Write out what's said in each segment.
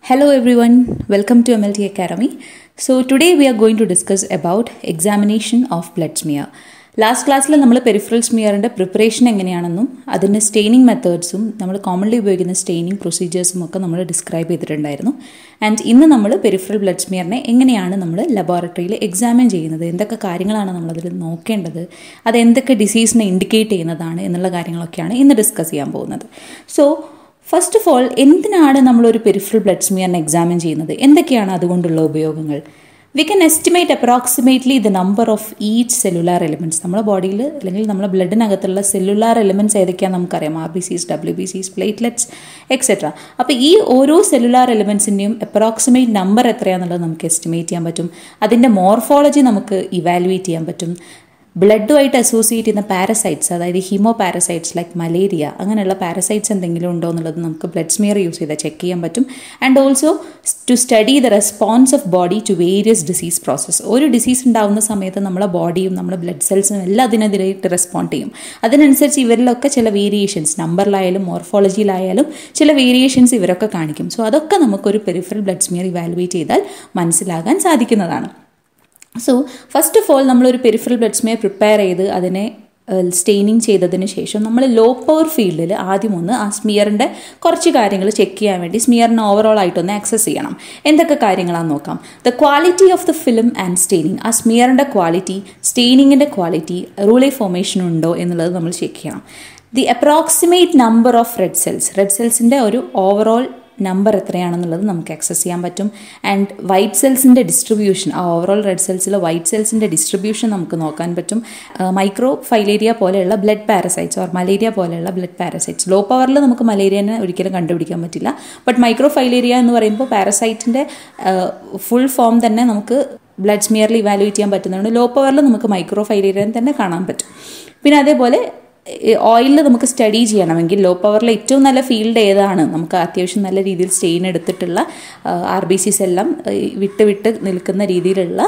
Hello everyone, welcome to MLT Academy. So today we are going to discuss about examination of blood smear. Last ക്ലാസ്സിൽ നമ്മൾ peripheral സ്മിയറിൻ്റെ preparation എങ്ങനെയാണെന്നും അതിൻ്റെ staining മെത്തേഡ്സും നമ്മൾ commonly ഉപയോഗിക്കുന്ന staining പ്രൊസീജിയേഴ്സും ഒക്കെ നമ്മൾ ഡിസ്ക്രൈബ് ചെയ്തിട്ടുണ്ടായിരുന്നു ആൻഡ് ഇന്ന് നമ്മൾ പെരിഫറൽ ബ്ലഡ് സ്മിയറിനെ എങ്ങനെയാണ് നമ്മൾ ലബോറട്ടറിയിൽ എക്സാമിൻ ചെയ്യുന്നത് എന്തൊക്കെ കാര്യങ്ങളാണ് നമ്മളതിൽ നോക്കേണ്ടത് അത് എന്തൊക്കെ ഡിസീസിനെ ഇൻഡിക്കേറ്റ് ചെയ്യുന്നതാണ് എന്നുള്ള കാര്യങ്ങളൊക്കെയാണ് ഇന്ന് ഡിസ്കസ് ചെയ്യാൻ പോകുന്നത് സോ ഫസ്റ്റ് ഓഫ് ഓൾ എന്തിനാണ് നമ്മളൊരു പെരിഫറൽ ബ്ലഡ് സ്മിയറിനെ എക്സാമിൻ ചെയ്യുന്നത് എന്തൊക്കെയാണ് അതുകൊണ്ടുള്ള ഉപയോഗങ്ങൾ we can estimate approximately the number of each cellular elements നമ്മുടെ ബോഡിയിൽ അല്ലെങ്കിൽ നമ്മുടെ ബ്ലഡിനകത്തുള്ള സെല്ലുലാർ എലിമെൻറ്റ്സ് ഏതൊക്കെയാണെന്ന് നമുക്കറിയാം ആർ ബി സീസ് ഡബ്ല്യു ബി സീസ് പ്ലേറ്റ്ലെറ്റ്സ് എക്സെട്ര അപ്പോൾ ഈ ഓരോ സെല്ലുലാർ എലിമെൻറ്റ്സിൻ്റെയും അപ്രോക്സിമേറ്റ് നമ്പർ എത്രയാണെന്നുള്ളത് നമുക്ക് എസ്റ്റിമേറ്റ് ചെയ്യാൻ പറ്റും അതിൻ്റെ മോർഫോളജി നമുക്ക് ഇവാലുവേറ്റ് ചെയ്യാൻ പറ്റും ബ്ലഡുമായിട്ട് അസോസിയേറ്റ് ചെയ്യുന്ന പാരസൈറ്റ്സ് അതായത് ഹീമോ പാരസൈറ്റ്സ് ലൈക്ക് മലേറിയ അങ്ങനെയുള്ള പാരസൈറ്റ്സ് എന്തെങ്കിലും ഉണ്ടോ എന്നുള്ളത് നമുക്ക് ബ്ലഡ് സ്മിയർ യൂസ് ചെയ്താൽ ചെക്ക് ചെയ്യാൻ പറ്റും and also to study the response of body to various disease process ഒരു ഡിസീസ് ഉണ്ടാകുന്ന സമയത്ത് നമ്മുടെ ബോഡിയും നമ്മുടെ ബ്ലഡ് സെൽസും എല്ലാം അതിനെതിരായിട്ട് റെസ്പോണ്ട് ചെയ്യും അതിനനുസരിച്ച് ഇവരിലൊക്കെ ചില വേരിയേഷൻസ് നമ്പറിലായാലും മോർഫോളജിയിലായാലും ചില വേരിയേഷൻസ് ഇവരൊക്കെ കാണിക്കും സോ അതൊക്കെ നമുക്കൊരു പെരിഫറൽ ബ്ലഡ് സ്മിയർ ഇവാലുവേറ്റ് ചെയ്താൽ മനസ്സിലാകാൻ സാധിക്കുന്നതാണ് സോ ഫസ്റ്റ് ഓഫ് ഓൾ നമ്മളൊരു പെരിഫറൽ ബ്ലഡ് സ്മിയർ പ്രിപ്പയർ ചെയ്ത് അതിനെ സ്റ്റെയിനിങ് ചെയ്തതിന് ശേഷം നമ്മൾ ലോ പവർ ഫീൽഡിൽ ആദ്യം ഒന്ന് ആ സ്മിയറിൻ്റെ കുറച്ച് കാര്യങ്ങൾ ചെക്ക് ചെയ്യാൻ വേണ്ടി സ്മിയറിനെ ഓവറോൾ ആയിട്ടൊന്ന് ആക്സസ് ചെയ്യണം എന്തൊക്കെ കാര്യങ്ങളാണെന്ന് നോക്കാം the quality of the film and staining ആ സ്മിയറിൻ്റെ ക്വാളിറ്റി സ്റ്റെയിനിങ്ങിൻ്റെ ക്വാളിറ്റി റൂളി ഫോർമേഷൻ ഉണ്ടോ എന്നുള്ളത് നമ്മൾ ചെക്ക് ചെയ്യണം the approximate number of red cells red സെൽസിൻ്റെ ഒരു ഓവറോൾ നമ്പർ എത്രയാണെന്നുള്ളത് നമുക്ക് ആക്സസ് ചെയ്യാൻ പറ്റും ആൻഡ് വൈറ്റ് സെൽസിൻ്റെ ഡിസ്ട്രിബ്യൂഷൻ ആ ഓവറോൾ റെഡ് സെൽസിൽ വൈറ്റ് സെൽസിൻ്റെ ഡിസ്ട്രിബ്യൂഷൻ നമുക്ക് നോക്കാൻ പറ്റും മൈക്രോ ഫൈലേരിയ പോലെയുള്ള ബ്ലഡ് പാരസൈറ്റ്സ് ഓർ മലേറിയ പോലെയുള്ള ബ്ലഡ് പാരസൈറ്റ്സ് ലോ പവറിൽ നമുക്ക് മലേറിയനെ ഒരിക്കലും കണ്ടുപിടിക്കാൻ പറ്റില്ല ബട്ട് മൈക്രോ ഫൈലേരിയ എന്ന് പറയുമ്പോൾ പാരസൈറ്റിൻ്റെ ഫുൾ ഫോം തന്നെ നമുക്ക് ബ്ലഡ് സ്മിയറിൽ ഇവാലുവേറ്റ് ചെയ്യാൻ പറ്റുന്നതുകൊണ്ട് ലോ പവറിൽ നമുക്ക് മൈക്രോ ഫൈലേരിയൻ തന്നെ കാണാൻ പറ്റും പിന്നെ അതേപോലെ ഓയിലിൽ നമുക്ക് സ്റ്റഡി ചെയ്യണമെങ്കിൽ ലോ പവറിലെ ഏറ്റവും നല്ല ഫീൽഡ് ഏതാണ് നമുക്ക് അത്യാവശ്യം നല്ല രീതിയിൽ സ്റ്റെയിൻ എടുത്തിട്ടുള്ള ആർ ബി സിസ് എല്ലാം വിട്ട് വിട്ട് നിൽക്കുന്ന രീതിയിലുള്ള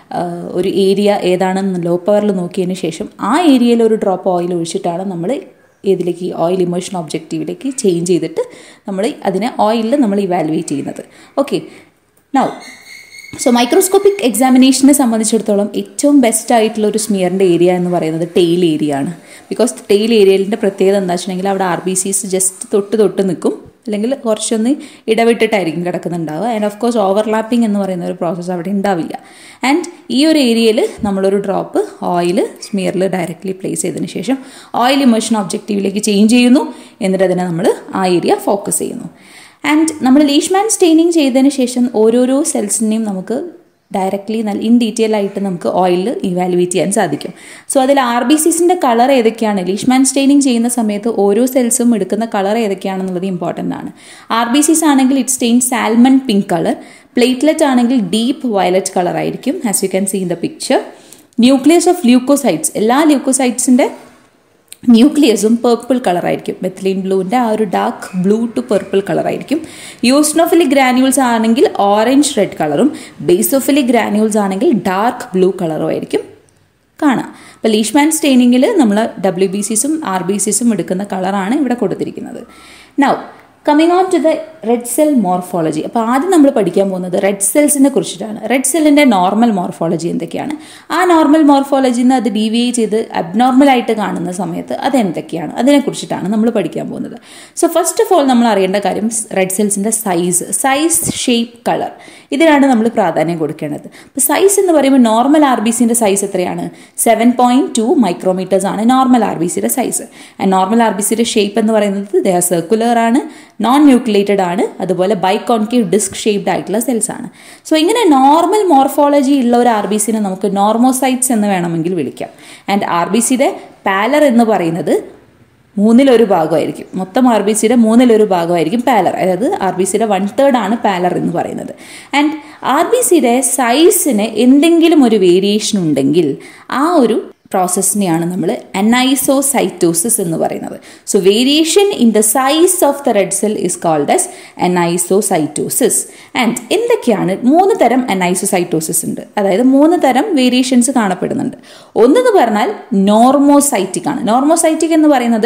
ഒരു ഏരിയ ഏതാണെന്ന് ലോ പവറിൽ നോക്കിയതിന് ശേഷം ആ ഏരിയയിൽ ഒരു ഡ്രോപ്പ് ഓയിൽ ഒഴിച്ചിട്ടാണ് നമ്മൾ ഇതിലേക്ക് ഓയിൽ ഇമോഷൻ ഒബ്ജക്റ്റീവിലേക്ക് ചേഞ്ച് ചെയ്തിട്ട് നമ്മൾ അതിനെ ഓയിലിൽ നമ്മൾ ഇവാലുവേറ്റ് ചെയ്യുന്നത് ഓക്കെ നൗ സോ മൈക്രോസ്കോപ്പിക് എക്സാമിനേഷനെ സംബന്ധിച്ചിടത്തോളം ഏറ്റവും ബെസ്റ്റ് ആയിട്ടുള്ള ഒരു സ്മിയറിൻ്റെ ഏരിയ എന്ന് പറയുന്നത് ടെയിൽ ഏരിയ ആണ് ബിക്കോസ് ടെയിൽ ഏരിയലിൻ്റെ പ്രത്യേകത എന്താ വെച്ചിട്ടുണ്ടെങ്കിൽ അവിടെ ആർ ബി സീസ് ജസ്റ്റ് തൊട്ട് തൊട്ട് നിൽക്കും അല്ലെങ്കിൽ കുറച്ചൊന്ന് ഇടവിട്ടിട്ടായിരിക്കും കിടക്കുന്നുണ്ടാവുക ആൻഡ് ഓഫ് കോഴ്സ് ഓവർലാപ്പിംഗ് എന്ന് പറയുന്ന ഒരു പ്രോസസ്സ് അവിടെ ഉണ്ടാവില്ല ആൻഡ് ഈ ഒരു ഏരിയയിൽ നമ്മളൊരു ഡ്രോപ്പ് ഓയിൽ സ്മിയറിൽ ഡയറക്റ്റ്ലി പ്ലേസ് ചെയ്തതിന് ശേഷം ഓയിൽ ഇമോഷൻ ഒബ്ജക്റ്റീവിലേക്ക് ചേഞ്ച് ചെയ്യുന്നു എന്നിട്ട് അതിനെ നമ്മൾ ആ ഏരിയ ഫോക്കസ് ചെയ്യുന്നു ആൻഡ് നമ്മൾ ലീഷ്മാൻ സ്റ്റെയിനിങ് ചെയ്തതിന് ശേഷം ഓരോരോ സെൽസിനെയും നമുക്ക് ഡയറക്റ്റ്ലി നല്ല ഇൻ ഡീറ്റെയിൽ ആയിട്ട് നമുക്ക് ഓയിൽ ഇവാലുവേറ്റ് ചെയ്യാൻ സാധിക്കും സോ അതിൽ ആർ ബി സിസിൻ്റെ കളർ ഏതൊക്കെയാണ് ലീഷ്മാൻ സ്റ്റെയിനിങ് ചെയ്യുന്ന സമയത്ത് ഓരോ സെൽസും എടുക്കുന്ന കളർ ഏതൊക്കെയാണെന്നുള്ളത് ഇമ്പോർട്ടൻ്റ് ആണ് ആർ ബി സിസ് ആണെങ്കിൽ it stain salmon pink colour platelet ആണെങ്കിൽ ഡീപ്പ് വയലറ്റ് കളർ ആയിരിക്കും as you can see in the picture nucleus of leucocytes എല്ലാ ല്യൂക്കോസൈറ്റ്സിൻ്റെ ന്യൂക്ലിയസും പേർപ്പിൾ കളറായിരിക്കും മെത്തിലിൻ ബ്ലൂവിൻ്റെ ആ ഒരു ഡാർക്ക് ബ്ലൂ ടു പേർപ്പിൾ കളറായിരിക്കും യൂസ്നോഫിലിക് ഗ്രാനുവൽസ് ആണെങ്കിൽ ഓറഞ്ച് റെഡ് കളറും ബേസോഫിലിക് ഗ്രാനുവൽസ് ആണെങ്കിൽ ഡാർക്ക് ബ്ലൂ കളറും ആയിരിക്കും കാണാം അപ്പോൾ ലീഷ്മാൻ സ്റ്റെയിനിങ്ങിൽ നമ്മൾ ഡബ്ല്യു ബി സിസും ആർ ബി സിസും എടുക്കുന്ന കളറാണ് ഇവിടെ കൊടുത്തിരിക്കുന്നത് now coming on to the red cell morphology അപ്പോൾ ആദ്യം നമ്മൾ പഠിക്കാൻ പോകുന്നത് റെഡ് സെൽസിനെ കുറിച്ചിട്ടാണ് റെഡ് സെല്ലിൻ്റെ നോർമൽ മോർഫോളജി എന്തൊക്കെയാണ് ആ നോർമൽ മോർഫോളജിയിൽ നിന്ന് അത് ഡീവിയേറ്റ് ചെയ്ത് അബ്നോർമലായിട്ട് കാണുന്ന സമയത്ത് അത് എന്തൊക്കെയാണ് അതിനെക്കുറിച്ചിട്ടാണ് നമ്മൾ പഠിക്കാൻ പോകുന്നത് സോ ഫസ്റ്റ് ഓഫ് ഓൾ നമ്മൾ അറിയേണ്ട കാര്യം റെഡ് സെൽസിൻ്റെ സൈസ് സൈസ് ഷേപ്പ് കളർ ഇതിനാണ് നമ്മൾ പ്രാധാന്യം കൊടുക്കേണ്ടത് അപ്പോൾ സൈസ് എന്ന് പറയുമ്പോൾ നോർമൽ ആർ ബി സിൻ്റെ സൈസ് എത്രയാണ് സെവൻ പോയിൻറ്റ് ടു മൈക്രോമീറ്റേഴ്സ് ആണ് നോർമൽ ആർ ബി സിയുടെ size and normal R B സിയുടെ ഷേപ്പ് എന്ന് പറയുന്നത് ദ സർക്കുലർ ആണ് നോൺ ന്യൂക്ലിയേറ്റഡ് ആണ് അതുപോലെ ബൈക്കോൺകേവ് ഡിസ്ക് ഷേപ്ഡ് ആയിട്ടുള്ള സെൽസ് ആണ് സോ ഇങ്ങനെ നോർമൽ മോർഫോളജി ഉള്ള ഒരു ആർ ബി സിനെ നമുക്ക് നോർമോസൈറ്റ്സ് എന്ന് വേണമെങ്കിൽ വിളിക്കാം ആൻഡ് ആർ ബി സിയുടെ പാലർ എന്ന് പറയുന്നത് മൂന്നിലൊരു ഭാഗമായിരിക്കും മൊത്തം ആർ ബി സിയുടെ മൂന്നിലൊരു ഭാഗമായിരിക്കും പാലർ അതായത് ആർ ബി സിയുടെ വൺ തേർഡ് ആണ് പാലർ എന്ന് പറയുന്നത് ആൻഡ് ആർ ബി സിയുടെ സൈസിന് എന്തെങ്കിലും ഒരു വേരിയേഷൻ ഉണ്ടെങ്കിൽ ആ ഒരു പ്രോസസ്സിനെയാണ് നമ്മൾ അനൈസോസൈറ്റോസിസ് എന്ന് പറയുന്നത് so variation in the size of the red cell is called as anisocytosis and എന്തൊക്കെയാണ് മൂന്ന് തരം അനൈസോസൈറ്റോസിസ് ഉണ്ട് അതായത് മൂന്ന് തരം വേരിയേഷൻസ് കാണപ്പെടുന്നുണ്ട് ഒന്നെന്ന് പറഞ്ഞാൽ നോർമോസൈറ്റിക് ആണ് നോർമോസൈറ്റിക് എന്ന് പറയുന്നത്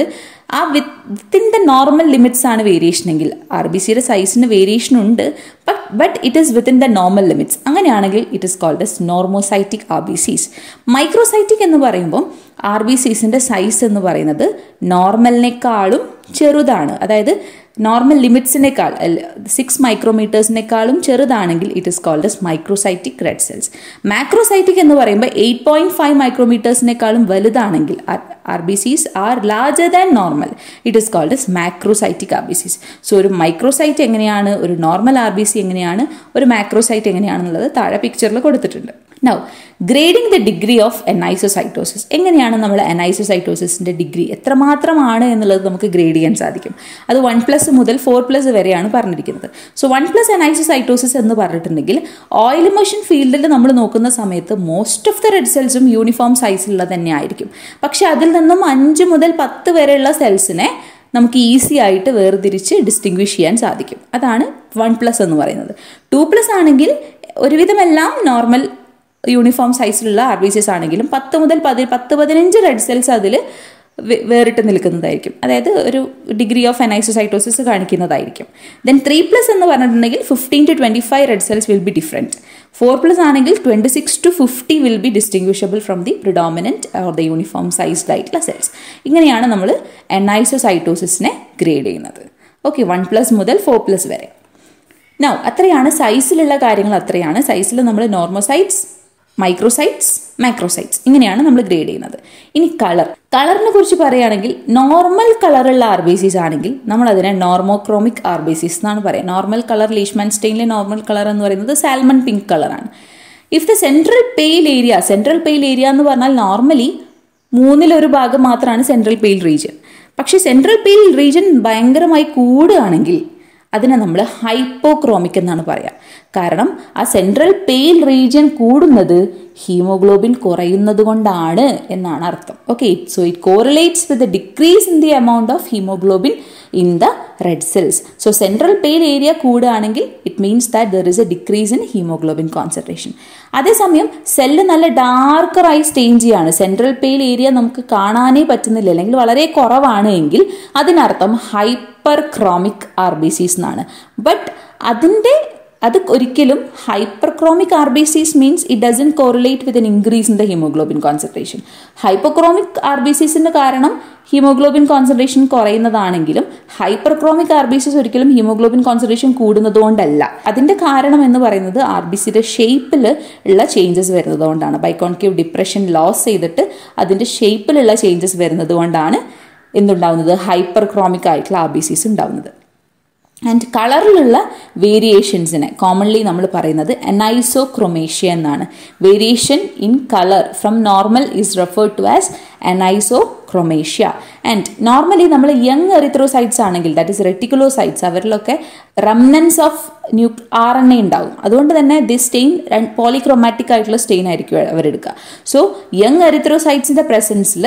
ആ വിത്തിൻ ദ നോർമൽ ലിമിറ്റ്സ് ആണ് വേരിയേഷൻ എങ്കിൽ ആർ ബി സിയുടെ സൈസിന് വേരിയേഷൻ ഉണ്ട് but but it is within the normal limits അങ്ങനെയാണെങ്കിൽ it is called as normocytic R B Cs microcytic എന്ന് പറയുമ്പോൾ ആർ ബി സീസിൻ്റെ സൈസ് എന്ന് പറയുന്നത് നോർമലിനേക്കാളും ചെറുതാണ് അതായത് നോർമൽ ലിമിറ്റ്സിനേക്കാൾ സിക്സ് മൈക്രോമീറ്റേഴ്സിനേക്കാളും ചെറുതാണെങ്കിൽ it is called as microcytic red cells macrocytic എന്ന് പറയുമ്പോൾ എയ്റ്റ് പോയിന്റ് ഫൈവ് മൈക്രോമീറ്റേഴ്സിനേക്കാളും വലുതാണെങ്കിൽ R B Cs are larger than normal it is called as macrocytic R B Cs so ഒരു മൈക്രോസൈറ്റ് എങ്ങനെയാണ് ഒരു നോർമൽ ആർ ബി സി എങ്ങനെയാണ് ഒരു മാക്രോസൈറ്റ് എങ്ങനെയാണെന്നുള്ളത് താഴെ പിക്ചറിൽ കൊടുത്തിട്ടുണ്ട് now grading the degree of anisocytosis എങ്ങനെയാണ് നമ്മൾ എനൈസോസൈറ്റോസിസിൻ്റെ ഡിഗ്രി എത്രമാത്രമാണ് എന്നുള്ളത് നമുക്ക് ഗ്രേഡ് ചെയ്യാൻ സാധിക്കും അത് വൺ പ്ലസ് മുതൽ ഫോർ പ്ലസ് വരെയാണ് പറഞ്ഞിരിക്കുന്നത് സോ വൺ പ്ലസ് എനൈസോസൈറ്റോസിസ് എന്ന് പറഞ്ഞിട്ടുണ്ടെങ്കിൽ ഓയിൽ ഇമോഷൻ ഫീൽഡിൽ നമ്മൾ നോക്കുന്ന സമയത്ത് മോസ്റ്റ് ഓഫ് ദ റെഡ് സെൽസും യൂണിഫോം സൈസിലുള്ള തന്നെ ആയിരിക്കും പക്ഷെ അതിൽ നിന്നും അഞ്ച് മുതൽ പത്ത് വരെയുള്ള സെൽസിനെ നമുക്ക് ഈസി ആയിട്ട് വേർതിരിച്ച് ഡിസ്റ്റിങ്വിഷ് ചെയ്യാൻ സാധിക്കും അതാണ് വൺ പ്ലസ് എന്ന് പറയുന്നത് ടു പ്ലസ് ആണെങ്കിൽ ഒരുവിധമെല്ലാം നോർമൽ യൂണിഫോം സൈസിലുള്ള ആർ ബി സിസ് ആണെങ്കിലും പത്ത് മുതൽ പതി പത്ത് പതിനഞ്ച് റെഡ് സെൽസ് അതിൽ വേറിട്ട് നിൽക്കുന്നതായിരിക്കും അതായത് ഒരു ഡിഗ്രി ഓഫ് എനൈസോസൈറ്റോസിസ് കാണിക്കുന്നതായിരിക്കും ദെൻ ത്രീ പ്ലസ് എന്ന് പറഞ്ഞിട്ടുണ്ടെങ്കിൽ fifteen to twenty five red cells will be different four plus ആണെങ്കിൽ twenty six to fifty will be distinguishable from the predominant or the uniform sized ആയിട്ടുള്ള cells ഇങ്ങനെയാണ് നമ്മൾ എനൈസോസൈറ്റോസിസിനെ grade ചെയ്യുന്നത് okay one plus മുതൽ four plus വരെ now അത്രയാണ് സൈസിലുള്ള കാര്യങ്ങൾ അത്രയാണ് സൈസിൽ നമ്മൾ നോർമോസൈറ്റ്സ് മൈക്രോസൈറ്റ്സ് മാക്രോസൈറ്റ്സ് ഇങ്ങനെയാണ് നമ്മൾ ഗ്രേഡ് ചെയ്യുന്നത് ഇനി കളർ കളറിനെ കുറിച്ച് പറയുകയാണെങ്കിൽ നോർമൽ കളറുള്ള ആർ ബി സീസ് ആണെങ്കിൽ നമ്മൾ അതിനെ നോർമോക്രോമിക് ആർ ബി സീസ് എന്നാണ് പറയുക നോർമൽ കളർ ലീഷ്മാൻ സ്റ്റെയിനിലെ നോർമൽ കളർ എന്ന് പറയുന്നത് സാൽമൺ പിങ്ക് കളറാണ് if the central pale area central pale area എന്ന് പറഞ്ഞാൽ നോർമലി മൂന്നിലൊരു ഭാഗം മാത്രമാണ് സെൻട്രൽ പെയിൽ റീജിയൻ പക്ഷേ സെൻട്രൽ പെയിൽ റീജിയൻ ഭയങ്കരമായി കൂടുകയാണെങ്കിൽ അതിനെ നമ്മൾ ഹൈപ്പോക്രോമിക് എന്നാണ് പറയുക കാരണം ആ സെൻട്രൽ പെയിൽ റീജിയൻ കൂടുന്നത് ഹീമോഗ്ലോബിൻ കുറയുന്നത് കൊണ്ടാണ് എന്നാണ് അർത്ഥം okay so it correlates with decrease in the amount of haemoglobin in the red cells so central pale area കൂടുകയാണെങ്കിൽ it means that there is a decrease in haemoglobin concentration അതേസമയം cell നല്ല ഡാർക്കറായി stain ചെയ്യാണ് central pale area നമുക്ക് കാണാനേ പറ്റുന്നില്ല അല്ലെങ്കിൽ വളരെ കുറവാണ് എങ്കിൽ അതിനർത്ഥം hyper chromic R B Cs എന്നാണ് ബട്ട് അതിൻ്റെ അത് ഒരിക്കലും hyperchromic R B Cs means it doesn't correlate with an increase in the haemoglobin concentration hypochromic R B സീസിന്റെ കാരണം ഹീമോഗ്ലോബിൻ കോൺസെൻട്രേഷൻ കുറയുന്നതാണെങ്കിലും ഹൈപ്പർക്രോമിക് ആർ ബി സിസ് ഒരിക്കലും ഹീമോഗ്ലോബിൻ കോൺസെൻട്രേഷൻ കൂടുന്നതുകൊണ്ടല്ല അതിന്റെ കാരണം എന്ന് പറയുന്നത് ആർ ബി സിയുടെ ഷേപ്പിൽ ഉള്ള ചേഞ്ചസ് വരുന്നത് കൊണ്ടാണ് ബൈക്കോൺകേവ് ഡിപ്രഷൻ ലോസ് ചെയ്തിട്ട് അതിന്റെ ഷേപ്പിലുള്ള ചേഞ്ചസ് വരുന്നത് കൊണ്ടാണ് എന്തുണ്ടാവുന്നത് ഹൈപ്പർക്രോമിക് ആയിട്ടുള്ള ആർ ബി സിസ് ഉണ്ടാവുന്നത് ആൻഡ് കളറിലുള്ള വേരിയേഷൻസിനെ കോമൺലി നമ്മൾ പറയുന്നത് എനൈസോക്രൊമേഷ്യ എന്നാണ് variation in colour from normal is referred to as anisochromasia and normally നമ്മൾ യങ് എറിത്രോസൈറ്റ്സ് ആണെങ്കിൽ ദാറ്റ് ഇസ് റെറ്റിക്കുലോസൈറ്റ്സ് അവരിലൊക്കെ remnants of new R N A ഉണ്ടാവും അതുകൊണ്ട് തന്നെ ദി സ്റ്റെയിൻ പോളിക്രോമാറ്റിക് ആയിട്ടുള്ള സ്റ്റെയിൻ ആയിരിക്കും അവരെടുക്കുക സോ യങ് എറിത്രോസൈറ്റ്സിന്റെ പ്രസൻസിൽ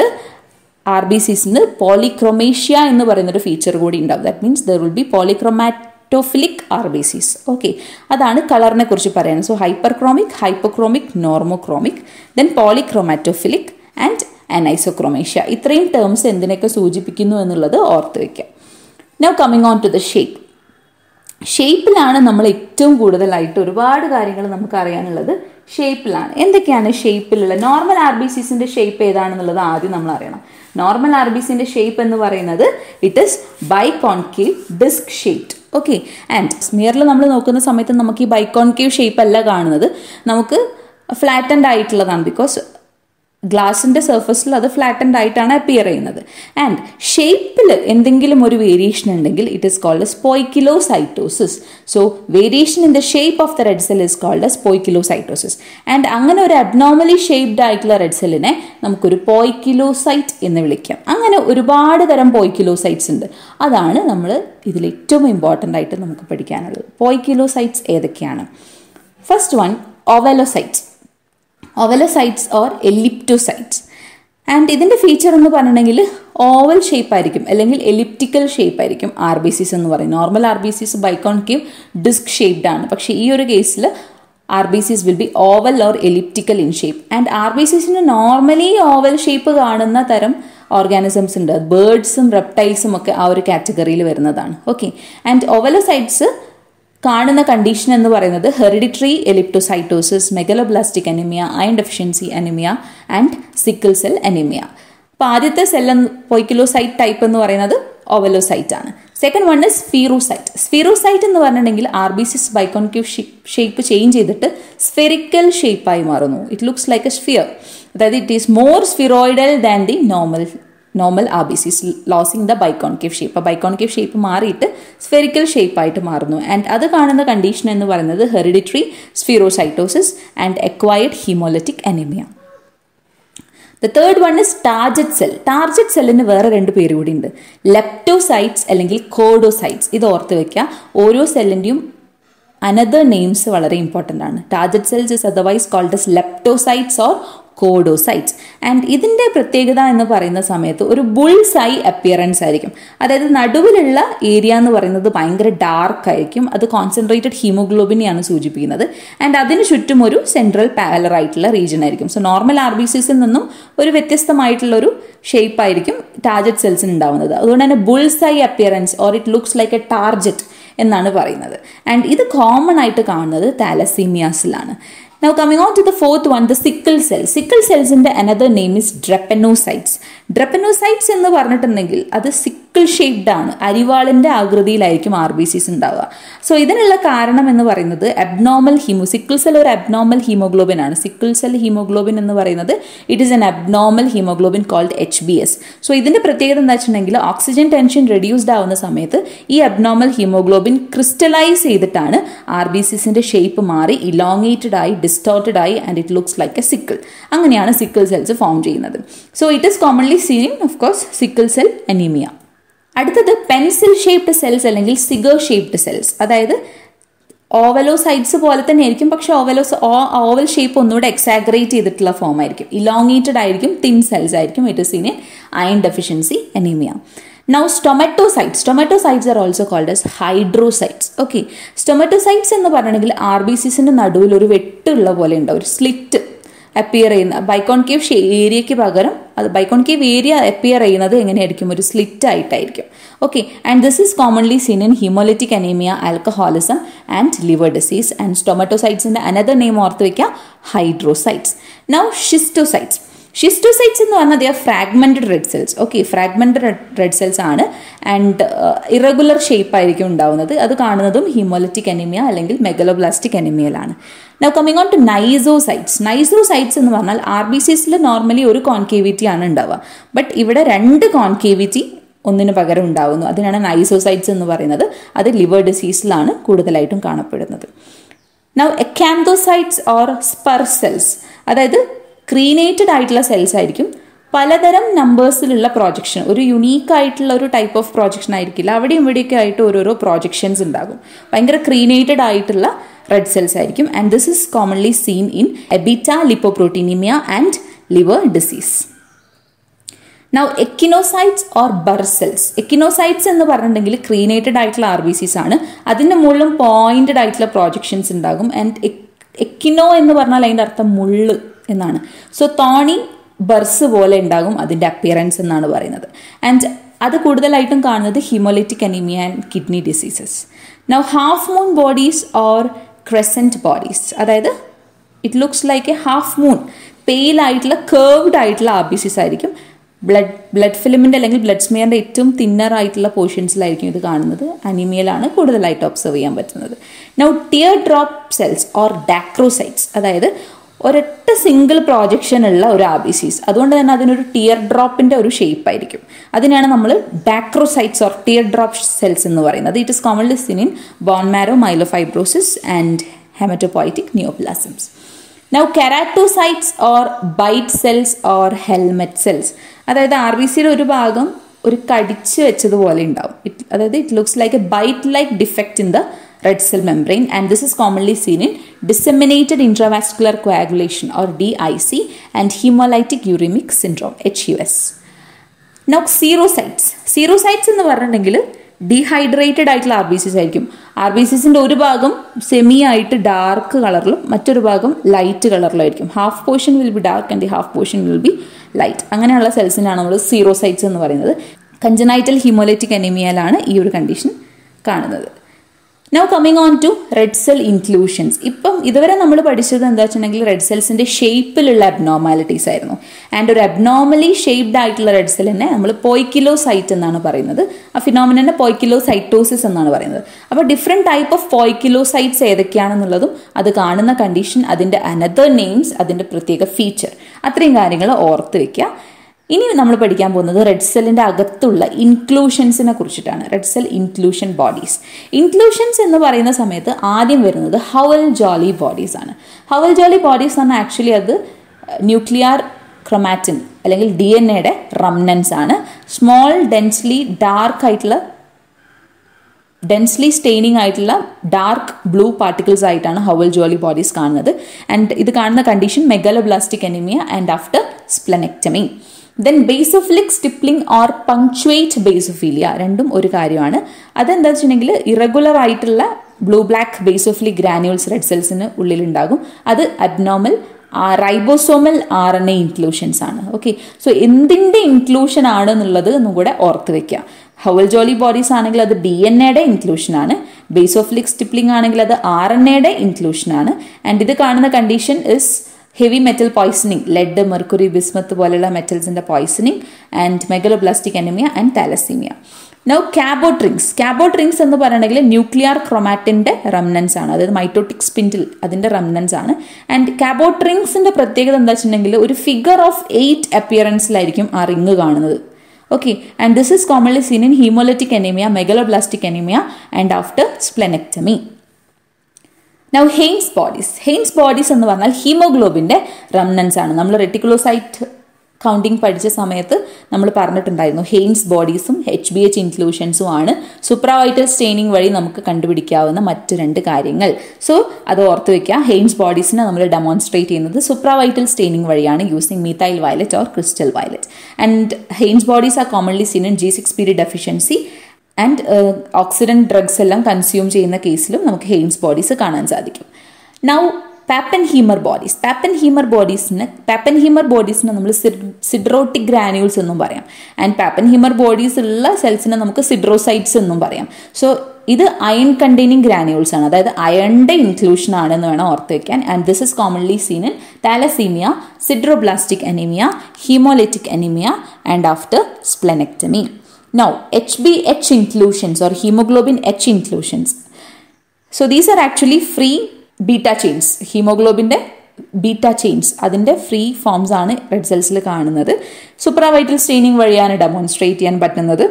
ആർ ബി സിസിന് പോളിക്രൊമേഷ്യ എന്ന് പറയുന്നൊരു ഫീച്ചർ കൂടി ഉണ്ടാവും that means there will be polychromatophilic R B Cs okay അതാണ് കളറിനെ കുറിച്ച് പറയുന്നത് so hyperchromic hypochromic നോർമോക്രോമിക് then polychromatophilic and anisochromasia ഇത്രയും ടേംസ് എന്തിനൊക്കെ സൂചിപ്പിക്കുന്നു എന്നുള്ളത് ഓർത്ത് വയ്ക്കാം now coming on to the shape ഷേപ്പിലാണ് നമ്മൾ ഏറ്റവും കൂടുതലായിട്ട് ഒരുപാട് കാര്യങ്ങൾ നമുക്ക് അറിയാനുള്ളത് ഷേപ്പിലാണ് എന്തൊക്കെയാണ് ഷേപ്പിലുള്ള നോർമൽ ആർ ബി സിസിന്റെ ഷേപ്പ് ഏതാണെന്നുള്ളത് ആദ്യം നമ്മൾ അറിയണം നോർമൽ ആർ ബി സിന്റെ ഷേപ്പ് എന്ന് പറയുന്നത് it is biconcave disc shaped okay and സ്മിയറിൽ നമ്മൾ നോക്കുന്ന സമയത്ത് നമുക്ക് ഈ ബൈകോൺകേവ് ഷേപ്പ് അല്ല കാണുന്നത് നമുക്ക് ഫ്ലാറ്റൻഡ് ആയിട്ടുള്ളതാണ് ബിക്കോസ് ഗ്ലാസിൻ്റെ സർഫസിൽ അത് ഫ്ലാറ്റൻഡ് ആയിട്ടാണ് അപ്പിയർ ചെയ്യുന്നത് ആൻഡ് ഷേപ്പിൽ എന്തെങ്കിലും ഒരു വേരിയേഷൻ ഉണ്ടെങ്കിൽ it is called as poikilocytosis so variation in the shape of the red cell is called as poikilocytosis and അങ്ങനെ ഒരു അബ്നോർമലി ഷേപ്ഡ് ആയിട്ടുള്ള റെഡ് സെല്ലിനെ നമുക്കൊരു പോയ്ക്കിലോസൈറ്റ് എന്ന് വിളിക്കാം അങ്ങനെ ഒരുപാട് തരം പോയ്ക്കിലോസൈറ്റ്സ് ഉണ്ട് അതാണ് നമ്മൾ ഇതിൽ ഏറ്റവും ഇമ്പോർട്ടൻ്റ് ആയിട്ട് നമുക്ക് പഠിക്കാനുള്ളത് പോയ്ക്കിലോസൈറ്റ്സ് ഏതൊക്കെയാണ് first one ovalocytes ovalocytes or elliptocytes and ഇതിൻ്റെ ഫീച്ചർ എന്ന് പറഞ്ഞിട്ടുണ്ടെങ്കിൽ ഓവൽ ഷേപ്പ് ആയിരിക്കും അല്ലെങ്കിൽ എലിപ്റ്റിക്കൽ ഷേപ്പ് ആയിരിക്കും ആർ ബി സിസ് എന്ന് പറയും normal R B Cs biconcave disc shaped ആണ് പക്ഷേ ഈ ഒരു കേസിൽ R B Cs will be oval or elliptical in shape and R B സിസിന് നോർമലി ഓവൽ ഷേപ്പ് കാണുന്ന തരം ഓർഗാനിസംസ് ഉണ്ട് ബേർഡ്സും റെപ്റ്റൈൽസും ഒക്കെ ആ ഒരു കാറ്റഗറിയിൽ വരുന്നതാണ് ഓക്കെ ആൻഡ് ഓവലോസൈറ്റ്സ് കാണുന്ന കണ്ടീഷൻ എന്ന് പറയുന്നത് hereditary elliptocytosis megaloblastic anaemia iron deficiency anaemia and sickle cell anaemia അപ്പോൾ ആദ്യത്തെ സെൽ പൊയ്ക്കിലോസൈറ്റ് ടൈപ്പ് എന്ന് പറയുന്നത് ഓവലോസൈറ്റ് ആണ് second one is spherocyte spherocyte എന്ന് പറഞ്ഞിട്ടുണ്ടെങ്കിൽ R B Cs biconcave shape change ചെയ്തിട്ട് സ്ഫെറിക്കൽ ഷേപ്പായി മാറുന്നു it looks like a sphere അതായത് it is more spheroidal than the normal normal R B Cs losing the biconcave shape അപ്പോൾ biconcave shape മാറിയിട്ട് spherical ഷേപ്പായിട്ട് മാറുന്നു ആൻഡ് അത് കാണുന്ന കണ്ടീഷൻ എന്ന് പറയുന്നത് hereditary spherocytosis and acquired haemolytic anaemia the third one is target cell target സെല്ലിന് വേറെ രണ്ട് പേര് കൂടി ഉണ്ട് ലെപ്റ്റോസൈറ്റ്സ് അല്ലെങ്കിൽ കോഡോസൈറ്റ്സ് ഇത് ഓർത്ത് വെക്കുക ഓരോ സെല്ലിൻ്റെയും അനദർ നെയിംസ് വളരെ ഇമ്പോർട്ടൻ്റ് ആണ് target cells is otherwise called as leptocytes or codocytes and ഇതിൻ്റെ പ്രത്യേകത എന്ന് പറയുന്ന സമയത്ത് ഒരു ബുൾസ് ഐ അപ്പിയറൻസ് ആയിരിക്കും അതായത് നടുവിലുള്ള ഏരിയ എന്ന് പറയുന്നത് ഭയങ്കര ഡാർക്ക് ആയിരിക്കും അത് കോൺസെൻട്രേറ്റഡ് ഹീമോഗ്ലോബിനെയാണ് സൂചിപ്പിക്കുന്നത് ആൻഡ് അതിന് ചുറ്റും ഒരു സെൻട്രൽ പാലർ ആയിട്ടുള്ള റീജിയൻ ആയിരിക്കും സോ നോർമൽ ആർ ബി സിസിൽ നിന്നും ഒരു വ്യത്യസ്തമായിട്ടുള്ള ഒരു ഷേപ്പ് ആയിരിക്കും ടാർജറ്റ് സെൽസിന് ഉണ്ടാവുന്നത് അതുകൊണ്ട് തന്നെ bull's eye appearance or it looks like a target എന്നാണ് പറയുന്നത് ആൻഡ് ഇത് കോമൺ ആയിട്ട് കാണുന്നത് താലസീമിയാസിലാണ് Now coming on to the fourth one, the sickle cell. Sickle cells in the another name is drepanocytes. Drepanocytes എന്ന് പറഞ്ഞിട്ടുണ്ടെങ്കിൽ അത് സിക്കിൾ ഷേപ്ഡ് ആണ് അരിവാളിന്റെ ആകൃതിയിലായിരിക്കും R B സിസ് ഉണ്ടാവുക സോ ഇതിനുള്ള കാരണം എന്ന് പറയുന്നത് അബ്നോമൽ ഹീമോ സിക്കിൾ സെൽ ഒരു അബ്നോമൽ ഹീമോഗ്ലോബിൻ ആണ് സിക്കിൾ സെൽ ഹീമോഗ്ലോബിൻ എന്ന് പറയുന്നത് it is an abnormal haemoglobin called H B S so ഇതിന്റെ പ്രത്യേകത എന്താ വെച്ചിട്ടുണ്ടെങ്കിൽ ഓക്സിജൻ ടെൻഷൻ റെഡ്യൂസ്ഡ് ആവുന്ന സമയത്ത് ഈ അബ്നോമൽ ഹീമോഗ്ലോബിൻ ക്രിസ്റ്റലൈസ് ചെയ്തിട്ടാണ് ആർ ബി സിസിന്റെ ഷേപ്പ് മാറി ഇലോങ്ങേറ്റഡ് ആയി ഡിസ്റ്റോർട്ടഡ് ആയി and it looks like a sickle അങ്ങനെയാണ് സിക്കിൾ സെൽസ് ഫോം ചെയ്യുന്നത് so it is commonly seen of course sickle cell anaemia അടുത്തത് പെൻസിൽ ഷേപ്ഡ് സെൽസ് അല്ലെങ്കിൽ സിഗർ ഷേപ്ഡ് സെൽസ് അതായത് ഓവലോസൈറ്റ്സ് പോലെ തന്നെ ആയിരിക്കും പക്ഷെ ഓവലോസ് ഓവൽ ഷേപ്പ് ഒന്നുകൂടെ എക്സാഗ്രേറ്റ് ചെയ്തിട്ടുള്ള ഫോം ആയിരിക്കും ഇലോങ്ങേറ്റഡ് ആയിരിക്കും തിൻ സെൽസ് ആയിരിക്കും it is in a iron deficiency anaemia Now, stomatocytes. Stomatocytes are also called as hydrocytes. Okay. Stomatocytes എന്ന് പറഞ്ഞിട്ടുണ്ടെങ്കിൽ ആർ ബി സിസിന്റെ നടുവിൽ ഒരു വെട്ടുള്ള പോലെ ഉണ്ടാവും ഒരു സ്ലിറ്റ് അപ്പിയർ ചെയ്യുന്ന ബൈക്കോൺകേവ് ഏരിയയ്ക്ക് പകരം അത് ബൈക്കോൺകേവ് ഏരിയ അപ്പിയർ ചെയ്യുന്നത് എങ്ങനെയായിരിക്കും ഒരു സ്ലിറ്റ് ആയിട്ടായിരിക്കും okay and this is commonly seen in haemolytic anaemia alcoholism and liver disease and സ്റ്റൊമറ്റോസൈറ്റ്സിന്റെ അനദർ നെയിം ഓർത്ത് വയ്ക്കുക ഹൈഡ്രോസൈറ്റ്സ് നൗ ഷിസ്റ്റോസൈറ്റ്സ് ഷിസ്റ്റോസൈറ്റ്സ് എന്ന് പറഞ്ഞാൽ they are fragmented red cells okay fragmented red cells ആണ് ആൻഡ് ഇറഗുലർ ഷേപ്പ് ആയിരിക്കും ഉണ്ടാവുന്നത് അത് കാണുന്നതും ഹീമോലറ്റിക് അനിമിയ അല്ലെങ്കിൽ മെഗലോബ്ലാസ്റ്റിക് അനിമിയയിലാണ് now coming on to knizocytes knizocytes എന്ന് പറഞ്ഞാൽ ആർ ബി സിസിൽ നോർമലി ഒരു കോൺകേവിറ്റി ആണ് ഉണ്ടാവുക ബട്ട് ഇവിടെ രണ്ട് കോൺകേവിറ്റി ഒന്നിന് പകരം ഉണ്ടാവുന്നു അതിനാണ് നൈസോസൈറ്റ്സ് എന്ന് പറയുന്നത് അത് ലിവർ ഡിസീസിലാണ് കൂടുതലായിട്ടും കാണപ്പെടുന്നത് now acanthocytes or spur cells അതായത് ക്രീനേറ്റഡ് ആയിട്ടുള്ള സെൽസ് ആയിരിക്കും പലതരം നമ്പേഴ്സിലുള്ള പ്രോജക്ഷൻ ഒരു യുണീക്ക് ആയിട്ടുള്ള ഒരു ടൈപ്പ് ഓഫ് പ്രോജക്ഷൻ ആയിരിക്കില്ല അവിടെയും ഇവിടെയൊക്കെ ആയിട്ട് ഓരോരോ പ്രോജക്ഷൻസ് ഉണ്ടാകും ഭയങ്കര ക്രീനേറ്റഡ് ആയിട്ടുള്ള റെഡ് സെൽസ് ആയിരിക്കും and this is commonly seen in abetalipoproteinemia and liver disease now echinocytes or burr cells echinocytes എന്ന് പറഞ്ഞിട്ടുണ്ടെങ്കിൽ ക്രീനേറ്റഡ് ആയിട്ടുള്ള ആർ ബി സിസ് ആണ് അതിൻ്റെ മുകളിലും പോയിന്റഡ് ആയിട്ടുള്ള പ്രോജക്ഷൻസ് ഉണ്ടാകും ആൻഡ് എക്കിനോ എന്ന് പറഞ്ഞാൽ അതിൻ്റെ അർത്ഥം മുള്ള് എന്നാണ് സോ തോണി ബർസ് പോലെ ഉണ്ടാകും അതിൻ്റെ അപ്പിയറൻസ് എന്നാണ് പറയുന്നത് ആൻഡ് അത് കൂടുതലായിട്ടും കാണുന്നത് haemolytic anaemia and kidney diseases now half moon bodies or crescent bodies അതായത് it looks like a half moon pale ആയിട്ടുള്ള കേർവ്ഡ് ആയിട്ടുള്ള ആബിസിസ് ആയിരിക്കും ബ്ലഡ് ബ്ലഡ് ഫിലിമിൻ്റെ അല്ലെങ്കിൽ ബ്ലഡ് സ്മിയറിൻ്റെ ഏറ്റവും തിന്നർ ആയിട്ടുള്ള പോർഷൻസിലായിരിക്കും ഇത് കാണുന്നത് അനിമിയയിലാണ് കൂടുതലായിട്ട് ഒബ്സർവ് ചെയ്യാൻ പറ്റുന്നത് now tear drop cells or dacrocytes അതായത് ഒരൊറ്റ സിംഗിൾ പ്രോജക്ഷൻ ഉള്ള ഒരു ആബിസീസ് അതുകൊണ്ട് തന്നെ അതിനൊരു ടിയർ ഡ്രോപ്പിന്റെ ഒരു ഷേപ്പ് ആയിരിക്കും അതിനാണ് നമ്മൾ dacrocytes or tear drop cells എന്ന് പറയുന്നത് it is commonly seen in bone marrow myelofibrosis and haematopoietic neoplasms now keratocytes or bite cells or helmet cells അതായത് ആർ ബി സിയുടെ ഒരു ഭാഗം ഒരു കടിച്ചു വെച്ചതുപോലെ ഉണ്ടാവും ഇറ്റ് അതായത് it looks like a bite like defect in the red cell membrane and this is commonly seen in disseminated intravascular coagulation or DIC and hemolytic uremic syndrome HUS. Now xerocytes. Xerocytes എന്ന് പറഞ്ഞിട്ടുണ്ടെങ്കിൽ dehydrated ആയിട്ടുള്ള R B സിസ് ആയിരിക്കും R B സിസിന്റെ ഒരു ഭാഗം semi ആയിട്ട് dark കളറിലും മറ്റൊരു ഭാഗം ലൈറ്റ് കളറിലായിരിക്കും half portion will be dark and half portion will be light അങ്ങനെയുള്ള സെൽസിനാണ് നമ്മൾ സീറോസൈറ്റ്സ് എന്ന് പറയുന്നത് കഞ്ചനൈറ്റൽ ഹീമോലറ്റിക് അനീമിയയിലാണ് ഈ ഒരു കണ്ടീഷൻ കാണുന്നത് now coming on to red cell inclusions ഇപ്പം ഇതുവരെ നമ്മൾ പഠിച്ചത് എന്താ വെച്ചിട്ടുണ്ടെങ്കിൽ റെഡ് സെൽസിന്റെ ഷേപ്പിലുള്ള അബ്നോർമാലിറ്റീസ് ആയിരുന്നു ആൻഡ് ഒരു അബ്നോർമലി ഷേപ്ഡ് ആയിട്ടുള്ള റെഡ് സെല്ലിനെ നമ്മൾ പോയ്ക്കിലോസൈറ്റ് എന്നാണ് പറയുന്നത് ആ ഫിനോമിനെ പോയ്ക്കിലോസൈറ്റോസിസ് എന്നാണ് പറയുന്നത് അപ്പോൾ ഡിഫറെൻറ്റ് ടൈപ്പ് ഓഫ് പോയ്ക്കിലോസൈറ്റ്സ് ഏതൊക്കെയാണെന്നുള്ളതും അത് കാണുന്ന കണ്ടീഷൻ അതിൻ്റെ അനദർ നെയിംസ് അതിൻ്റെ പ്രത്യേക ഫീച്ചർ അത്രയും കാര്യങ്ങൾ ഓർത്ത് വെക്കുക ഇനി നമ്മൾ പഠിക്കാൻ പോകുന്നത് റെഡ് സെല്ലിന്റെ അകത്തുള്ള ഇൻക്ലൂഷൻസിനെ കുറിച്ചിട്ടാണ് red cell inclusion bodies inclusions എന്ന് പറയുന്ന സമയത്ത് ആദ്യം വരുന്നത് ഹവൽ ജോളി ബോഡീസ് ആണ് ഹവൽ ജോളി ബോഡീസ് എന്ന് പറഞ്ഞാൽ ആക്ച്വലി അത് ന്യൂക്ലിയർ ക്രൊമാറ്റിൻ അല്ലെങ്കിൽ ഡി എൻ എയുടെ റംനൻസ് ആണ് സ്മോൾ ഡെൻസ്ലി ഡാർക്ക് ആയിട്ടുള്ള ഡെൻസ്ലി സ്റ്റെയിനിങ് ആയിട്ടുള്ള ഡാർക്ക് ബ്ലൂ പാർട്ടിക്കിൾസ് ആയിട്ടാണ് ഹവൽ ജോളി ബോഡീസ് കാണുന്നത് ആൻഡ് ഇത് കാണുന്ന condition megaloblastic anaemia and after splenectomy then basophilic stippling or punctate basophilia രണ്ടും ഒരു കാര്യമാണ് അതെന്താ വെച്ചിട്ടുണ്ടെങ്കിൽ ഇറഗുലർ ആയിട്ടുള്ള blue black basophilic granules red സെൽസിന് ഉള്ളിലുണ്ടാകും അത് abnormal ribosomal R N A inclusions ആണ് ഓക്കെ സോ എന്തിൻ്റെ ഇൻക്ലൂഷൻ ആണ് എന്നുള്ളത് ഒന്നും കൂടെ ഓർത്ത് വെക്കുക ഹവൽ ജോളി ബോഡീസ് ആണെങ്കിൽ അത് ഡി എൻ എയുടെ ഇൻക്ലൂഷൻ ആണ് ബേസോഫിലിക് സ്റ്റിപ്ലിംഗ് ആണെങ്കിൽ അത് ആർ എൻ എയുടെ ഇൻക്ലൂഷൻ ആണ് ആൻഡ് ഇത് കാണുന്ന condition is heavy metal poisoning lead mercury bismuth പോലെയുള്ള മെറ്റൽസിന്റെ poisoning and megaloblastic anaemia and thalassaemia now Cabot rings Cabot rings എന്ന് പറയുകയാണെങ്കിൽ ന്യൂക്ലിയർ ക്രൊമാറ്റിന്റെ റംനൻസ് ആണ് അതായത് മൈറ്റോട്ടിക് സ്പിൻഡിൽ അതിന്റെ റംനൻസ് ആണ് ആൻഡ് കാബോട്രിങ്സിന്റെ പ്രത്യേകത എന്താ വെച്ചിട്ടുണ്ടെങ്കിൽ ഒരു ഫിഗർ ഓഫ് എയ്റ്റ് അപ്പിയറൻസിലായിരിക്കും ആ റിങ് കാണുന്നത് okay and this is commonly seen in haemolytic anaemia megaloblastic anaemia and after splenectomy now Heinz bodies Heinz bodies എന്ന് പറഞ്ഞാൽ ഹീമോഗ്ലോബിന്റെ റംനൻസ് ആണ് നമ്മൾ റെറ്റിക്കുലോസൈറ്റ് കൗണ്ടിങ് പഠിച്ച സമയത്ത് നമ്മൾ പറഞ്ഞിട്ടുണ്ടായിരുന്നു ഹെയിൻസ് ബോഡീസും എച്ച് ബി എച്ച് ഇൻക്ലൂഷൻസും ആണ് സുപ്രാവൈറ്റൽ സ്റ്റെയിനിങ് വഴി നമുക്ക് കണ്ടുപിടിക്കാവുന്ന മറ്റു രണ്ട് കാര്യങ്ങൾ സോ അത് ഓർത്ത് വെക്കുക ഹെയിൻസ് ബോഡീസിനെ നമ്മൾ ഡെമോൺസ്ട്രേറ്റ് ചെയ്യുന്നത് സുപ്രാവൈറ്റൽ സ്റ്റെയിനിങ് വഴിയാണ് using methyl violet or crystal violet and Heinz bodies are commonly seen in G six P D deficiency and oxidant drugs എല്ലാം കൺസ്യൂം ചെയ്യുന്ന കേസിലും നമുക്ക് ഹെയിൻസ് ബോഡീസ് കാണാൻ സാധിക്കും നൗ പാപ്പൻ ഹീമർ ബോഡീസ് പാപ്പൻ ഹീമർ ബോഡീസിന് പാപ്പൻ ഹീമർ ബോഡീസിന് നമ്മൾ സിഡ്രോട്ടിക് ഗ്രാനുവൽസ് എന്നും പറയാം ആൻഡ് പാപ്പൻ ഹീമർ ബോഡീസ് ഉള്ള സെൽസിനെ നമുക്ക് സിഡ്രോസൈറ്റ്സ് എന്നും പറയാം സോ ഇത് അയൺ കണ്ടെയ്നിങ് ഗ്രാനുവൽസ് ആണ് അതായത് അയണിന്റെ ഇൻക്ലൂഷൻ ആണെന്ന് വേണം ഓർത്ത് വെക്കാൻ and this is commonly seen in thalassaemia sideroblastic anaemia haemolytic anaemia and after splenectomy Now, HbH inclusions or hemoglobin H inclusions. So, these are actually free beta chains. ഹീമോഗ്ലോബിൻ്റെ beta chains അതിൻ്റെ free forms ആണ് red സെൽസിൽ കാണുന്നത് supravital staining വഴിയാണ് demonstrate ചെയ്യാൻ പറ്റുന്നത്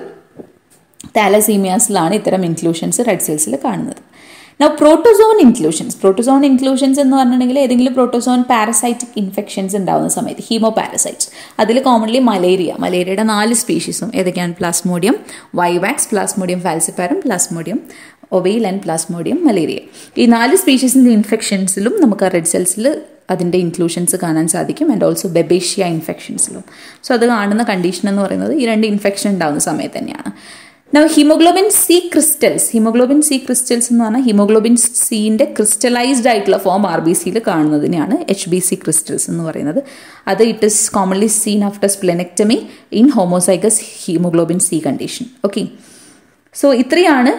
താലസീമിയാസിലാണ് ഇത്തരം inclusions red സെൽസിൽ കാണുന്നത് now protozoan inclusions protozoan inclusions എന്ന് പറഞ്ഞിട്ടുണ്ടെങ്കിൽ ഏതെങ്കിലും പ്രോട്ടോസോൺ പാരസൈറ്റിക് ഇൻഫെക്ഷൻസ് ഉണ്ടാകുന്ന സമയത്ത് ഹീമോ പാരസൈറ്റ്സ് അതിൽ കോമൺലി മലേറിയ മലേറിയയുടെ നാല് സ്പീഷീസും ഏതൊക്കെയാണ് Plasmodium vivax Plasmodium falciparum Plasmodium ovale and Plasmodium malariae ഈ നാല് സ്പീഷീസിൻ്റെ ഇൻഫെക്ഷൻസിലും നമുക്ക് റെഡ് സെൽസിൽ അതിൻ്റെ ഇൻക്ലൂഷൻസ് കാണാൻ സാധിക്കും ആൻഡ് ഓൾസോ ബെബേഷ്യ ഇൻഫെക്ഷൻസിലും സോ അത് കാണുന്ന കണ്ടീഷൻ എന്ന് പറയുന്നത് ഈ രണ്ട് ഇൻഫെക്ഷൻ ഉണ്ടാകുന്ന സമയത്ത് തന്നെയാണ് now haemoglobin C crystals haemoglobin C crystals എന്ന് പറഞ്ഞാൽ ഹീമോഗ്ലോബിൻ സിന്റെ ക്രിസ്റ്റലൈസ്ഡ് ആയിട്ടുള്ള ഫോം ആർ ബി സിയിൽ കാണുന്നതിനെയാണ് എച്ച് ബി സി ക്രിസ്റ്റൽസ് എന്ന് പറയുന്നത് അത് it is commonly seen after splenectomy in homozygous haemoglobin C condition okay so ഇത്രയാണ്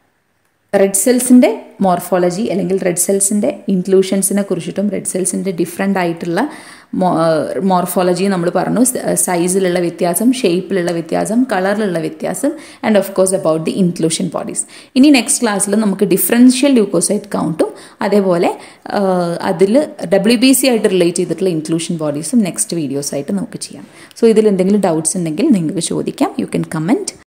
റെഡ് സെൽസിൻ്റെ മോർഫോളജി അല്ലെങ്കിൽ റെഡ് സെൽസിൻ്റെ ഇൻക്ലൂഷൻസിനെ കുറിച്ചിട്ടും റെഡ് സെൽസിൻ്റെ ഡിഫറെൻ്റ് ആയിട്ടുള്ള മോർഫോളജി നമ്മൾ പറഞ്ഞു സൈസിലുള്ള വ്യത്യാസം ഷേപ്പിലുള്ള വ്യത്യാസം കളറിലുള്ള വ്യത്യാസം and of course about the inclusion bodies ഇനി നെക്സ്റ്റ് ക്ലാസ്സിൽ നമുക്ക് ഡിഫറൻഷ്യൽ ല്യൂക്കോസൈറ്റ് കൗണ്ടും അതേപോലെ അതിൽ ഡബ്ല്യു ബി സി ആയിട്ട് റിലേറ്റ് ചെയ്തിട്ടുള്ള ഇൻക്ലൂഷൻ ബോഡീസും നെക്സ്റ്റ് വീഡിയോസായിട്ട് നമുക്ക് ചെയ്യാം സോ ഇതിൽ എന്തെങ്കിലും ഡൗട്ട്സ് ഉണ്ടെങ്കിൽ നിങ്ങൾക്ക് ചോദിക്കാം യു ക്യാൻ കമൻറ്റ്